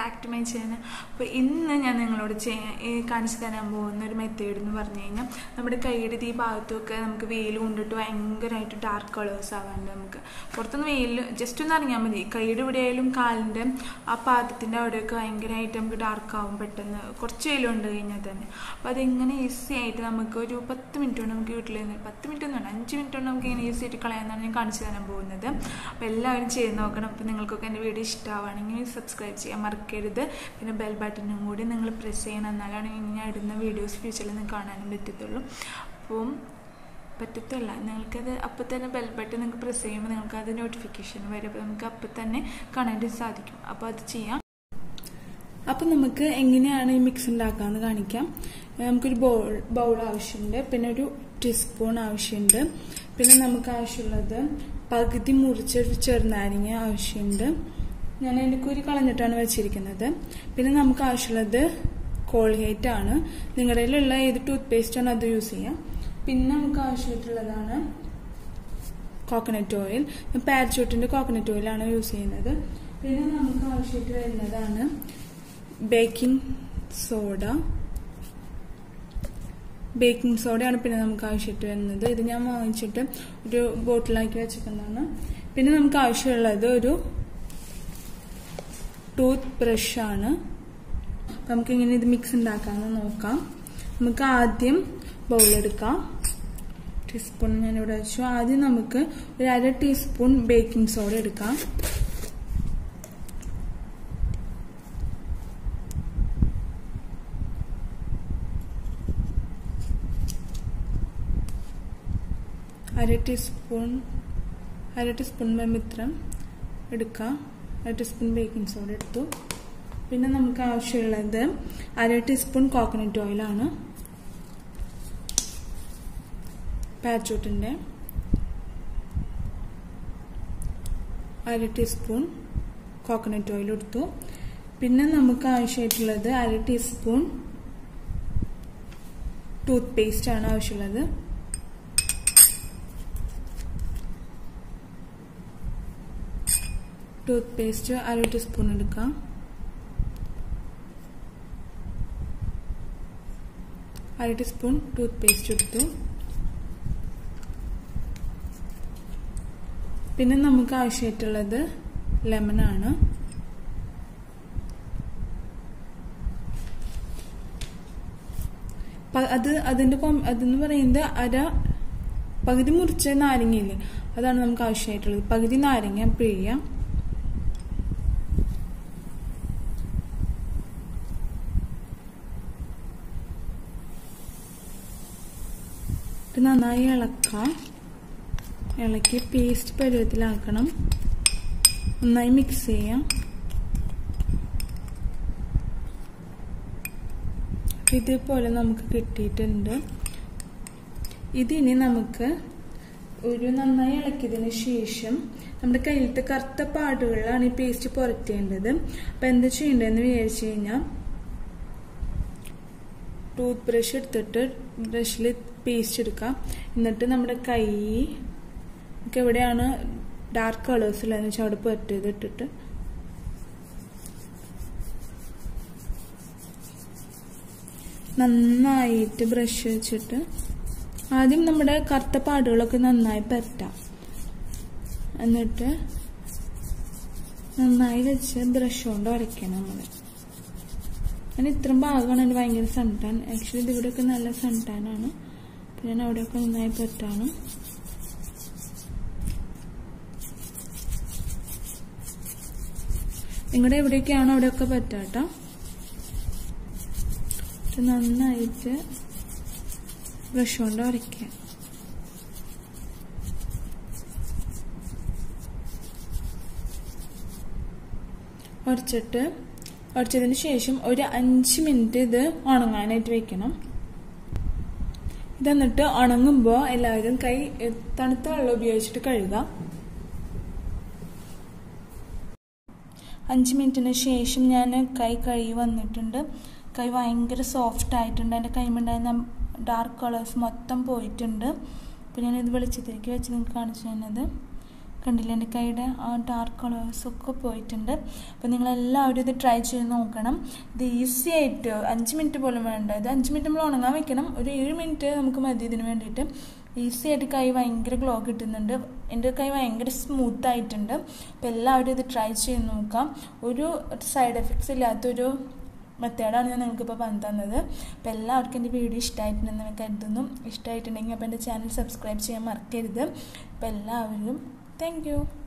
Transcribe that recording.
back to my channel അപ്പോൾ ഇന്ന് ഞാൻ നിങ്ങളോട് ചെയ്യാൻ ഈ കാണിച്ചു തരാൻ പോകുന്ന ഒരു മെത്തേഡ് എന്ന് പറഞ്ഞു കഴിഞ്ഞാൽ നമ്മുടെ കൈയുടെ ഈ ഭാഗത്തൊക്കെ നമുക്ക് വെയിൽ കൊണ്ടിട്ട് ഭയങ്കരമായിട്ട് ഡാർക്ക് കളേഴ്സ് ആവാണ്ട് നമുക്ക് പുറത്തുനിന്ന് വെയിൽ ജസ്റ്റ് ഒന്ന് ഇറങ്ങിയാൽ മതി കൈയുടെ ഇവിടെ ആയാലും കാലിൻ്റെ ആ പാദത്തിൻ്റെ അവിടെയൊക്കെ ഭയങ്കരമായിട്ട് നമുക്ക് ഡാർക്ക് ആവും പെട്ടെന്ന് കുറച്ച് വെയിൽ കൊണ്ട് കഴിഞ്ഞാൽ തന്നെ അപ്പോൾ അതെങ്ങനെ ഈസി ആയിട്ട് നമുക്ക് ഒരു പത്ത് മിനിറ്റ് കൊണ്ട് നമുക്ക് വീട്ടിൽ നിന്ന് പത്ത് മിനിറ്റ് ഒന്നും വേണ്ട അഞ്ച് മിനിറ്റ് കൊണ്ട് നമുക്ക് ഇങ്ങനെ ഈസി ആയിട്ട് കളയാമെന്നാണ് ഞാൻ കാണിച്ചു തരാൻ പോകുന്നത് അപ്പോൾ എല്ലാവരും ചെയ്ത് നോക്കണം അപ്പോൾ നിങ്ങൾക്കൊക്കെ എൻ്റെ വീഡിയോ ഇഷ്ടമാവുകയാണെങ്കിൽ സബ്സ്ക്രൈബ് ചെയ്യാൻ മറക്കരുത് പിന്നെ ബെൽ ബട്ടണും കൂടി നിങ്ങൾ പ്രസ് ചെയ്യണം എന്നാലാണ് ഇനി ഞാൻ ഇടുന്ന വീഡിയോസ് ഫ്യൂച്ചറിൽ നിങ്ങൾക്ക് കാണാനും പറ്റത്തുള്ളൂ അപ്പം പറ്റത്തില്ല നിങ്ങൾക്കത് അപ്പോൾ തന്നെ ബെൽ ബട്ടൺ നിങ്ങൾക്ക് പ്രസ് ചെയ്യുമ്പോൾ നിങ്ങൾക്ക് അത് നോട്ടിഫിക്കേഷൻ വരും അപ്പോൾ നമുക്ക് അപ്പോൾ തന്നെ കാണാനായിട്ട് സാധിക്കും അപ്പോൾ അത് ചെയ്യാം അപ്പം നമുക്ക് എങ്ങനെയാണ് ഈ മിക്സ് ഉണ്ടാക്കാമെന്ന് കാണിക്കാം നമുക്കൊരു ബൗൾ ബൗൾ ആവശ്യമുണ്ട് പിന്നെ ഒരു ടീസ്പൂൺ ആവശ്യമുണ്ട് പിന്നെ നമുക്ക് ആവശ്യമുള്ളത് പകുതി മുറിച്ച ഒരു ചെറുനാരങ്ങ ആവശ്യമുണ്ട് ഞാൻ അതിൻ്റെ കുരി കളഞ്ഞിട്ടാണ് വെച്ചിരിക്കുന്നത് പിന്നെ നമുക്ക് ആവശ്യമുള്ളത് കോൾഗേറ്റ് ആണ് നിങ്ങളുടെ കയ്യിലുള്ള ഏത് ടൂത്ത് പേസ്റ്റ് ആണ് അത് യൂസ് ചെയ്യാം പിന്നെ നമുക്ക് ആവശ്യമായിട്ടുള്ളതാണ് കോക്കനട്ട് ഓയിൽ പാരച്ചൂട്ടിൻ്റെ കോക്കനട്ട് ഓയിലാണ് യൂസ് ചെയ്യുന്നത് പിന്നെ നമുക്ക് ആവശ്യമായിട്ട് വരുന്നതാണ് ബേക്കിംഗ് സോഡ ബേക്കിംഗ് സോഡയാണ് പിന്നെ നമുക്ക് ആവശ്യമായിട്ട് വരുന്നത് ഇത് ഞാൻ വാങ്ങിച്ചിട്ട് ഒരു ബോട്ടിലാക്കി വെച്ചിട്ടുള്ളതാണ് പിന്നെ നമുക്ക് ആവശ്യമുള്ളത് ഒരു ടൂത്ത് ബ്രഷാണ് നമുക്ക് ഇങ്ങനെ ഇത് മിക്സ് ഉണ്ടാക്കാമെന്ന് നോക്കാം നമുക്ക് ആദ്യം ബൗളെടുക്കാം ടീസ്പൂൺ ഞാനിവിടെ വെച്ചു ആദ്യം നമുക്ക് ഒരു അര ടീസ്പൂൺ ബേക്കിംഗ് സോഡ എടുക്കാം അര ടീസ്പൂൺ അര ടീസ്പൂൺ മിത്രം എടുക്കാം അര ടീസ്പൂൺ ബേക്കിംഗ് സോഡ എടുത്തു പിന്നെ നമുക്ക് ആവശ്യമുള്ളത് അര ടീസ്പൂൺ കോക്കനട്ട് ഓയിലാണ് പാരച്ചൂട്ടിൻ്റെ അര ടീസ്പൂൺ കോക്കനട്ട് ഓയിൽ എടുത്തു പിന്നെ നമുക്ക് ആവശ്യമായിട്ടുള്ളത് അര ടീസ്പൂൺ ടൂത്ത് പേസ്റ്റ് ആണ് ആവശ്യമുള്ളത് ടൂത്ത് പേസ്റ്റ് അര ടീസ്പൂൺ എടുക്കാം അര ടീസ്പൂൺ ടൂത്ത് പേസ്റ്റ് എടുത്തു പിന്നെ നമുക്ക് ആവശ്യമായിട്ടുള്ളത് ലെമണാണ് അത് അതിന്റെ അതെന്ന് പറയുന്നത് അര പകുതി മുറിച്ച നാരങ്ങയില്ലേ അതാണ് നമുക്ക് ആവശ്യമായിട്ടുള്ളത് പകുതി നാരങ്ങ പിഴിയാം ഇത് നന്നായി ഇളക്കാം ഇളക്കി പേസ്റ്റ് പരുവത്തിലാക്കണം നന്നായി മിക്സ് ചെയ്യാം ഇതേപോലെ നമുക്ക് കിട്ടിയിട്ടുണ്ട് ഇതിനി നമുക്ക് ഒരു നന്നായി ഇളക്കിയതിന് ശേഷം നമ്മുടെ കയ്യിലത്തെ കറുത്ത പാടുകളിലാണ് ഈ പേസ്റ്റ് പുരട്ടേണ്ടത് അപ്പം എന്താ ചെയ്യേണ്ടതെന്ന് വിചാരിച്ചു കഴിഞ്ഞാൽ ടൂത്ത് ബ്രഷ് എടുത്തിട്ട് ബ്രഷിൽ പേസ്റ്റ് എടുക്കാം എന്നിട്ട് നമ്മുടെ കൈ നമുക്ക് എവിടെയാണ് ഡാർക്ക് കളേഴ്സ് ഉള്ളതെന്ന് വെച്ചാൽ അവിടെ പുരട്ടിയത് ഇട്ടിട്ട് നന്നായിട്ട് ബ്രഷ് വെച്ചിട്ട് ആദ്യം നമ്മുടെ കറുത്ത പാടുകളൊക്കെ നന്നായി പരട്ടാം എന്നിട്ട് നന്നായി വെച്ച് ബ്രഷ് കൊണ്ട് ഉരയ്ക്കണം നമ്മൾ ഞാൻ ഇത്രയും ഭാഗമാണ് എൻ്റെ ഭയങ്കര സൺടാൻ ആക്ച്വലി ഇത് ഇവിടെയൊക്കെ നല്ല സൺടാനാണ് അപ്പം ഞാൻ അവിടെയൊക്കെ നന്നായി പറ്റാണ് നിങ്ങളുടെ എവിടെയൊക്കെയാണോ അവിടെയൊക്കെ പറ്റാട്ടോ നന്നായിട്ട് ബ്രഷ് കൊണ്ട് ഉരയ്ക്കുക ഉരച്ചിട്ട് ഉരച്ചതിന് ശേഷം ഒരു അഞ്ച് മിനിറ്റ് ഇത് ഉണങ്ങാനായിട്ട് വെക്കണം ഇതെന്നിട്ട് ഉണങ്ങുമ്പോൾ എല്ലാവരും കൈ തണുത്ത വെള്ളം ഉപയോഗിച്ചിട്ട് കഴുകുക അഞ്ച് മിനിറ്റിന് ശേഷം ഞാൻ കൈ കഴുകി വന്നിട്ടുണ്ട് കൈ ഭയങ്കര സോഫ്റ്റ് ആയിട്ടുണ്ട് എൻ്റെ കൈമുണ്ടായിരുന്ന ഡാർക്ക് കളേഴ്സ് മൊത്തം പോയിട്ടുണ്ട് അപ്പോൾ ഞാനിത് വെളിച്ചത്തിലേക്ക് വെച്ച് നിങ്ങൾക്ക് കാണിച്ചു തന്നത് കണ്ടില്ല എൻ്റെ കൈയുടെ ആ ഡാർക്ക് കളേഴ്സൊക്കെ പോയിട്ടുണ്ട് അപ്പോൾ നിങ്ങളെല്ലാവരും ഇത് ട്രൈ ചെയ്ത് നോക്കണം ഇത് ഈസി ആയിട്ട് അഞ്ച് മിനിറ്റ് പോലും വേണ്ട ഇത് അഞ്ച് മിനിറ്റ് നമ്മൾ ഉണങ്ങാൻ വെക്കണം ഒരു ഏഴ് മിനിറ്റ് നമുക്ക് മതി ഇതിന് വേണ്ടിയിട്ട് ഈസി ആയിട്ട് കൈ ഭയങ്കര ഗ്ലോ കിട്ടുന്നുണ്ട് എൻ്റെ കൈ ഭയങ്കര സ്മൂത്ത് ആയിട്ടുണ്ട് അപ്പോൾ എല്ലാവരും ഇത് ട്രൈ ചെയ്ത് നോക്കാം ഒരു സൈഡ് എഫക്ട്സ് ഇല്ലാത്തൊരു മെത്തേഡാണ് ഞാൻ നിങ്ങൾക്കിപ്പോൾ പറഞ്ഞു തന്നത് അപ്പോൾ എല്ലാവർക്കും എൻ്റെ വീഡിയോ ഇഷ്ടമായിട്ടുണ്ടെന്ന് ഞാൻ കരുതുന്നു ഇഷ്ടമായിട്ടുണ്ടെങ്കിൽ അപ്പോൾ എൻ്റെ ചാനൽ സബ്സ്ക്രൈബ് ചെയ്യാൻ മറക്കരുത് അപ്പോൾ എല്ലാവരും താങ്ക്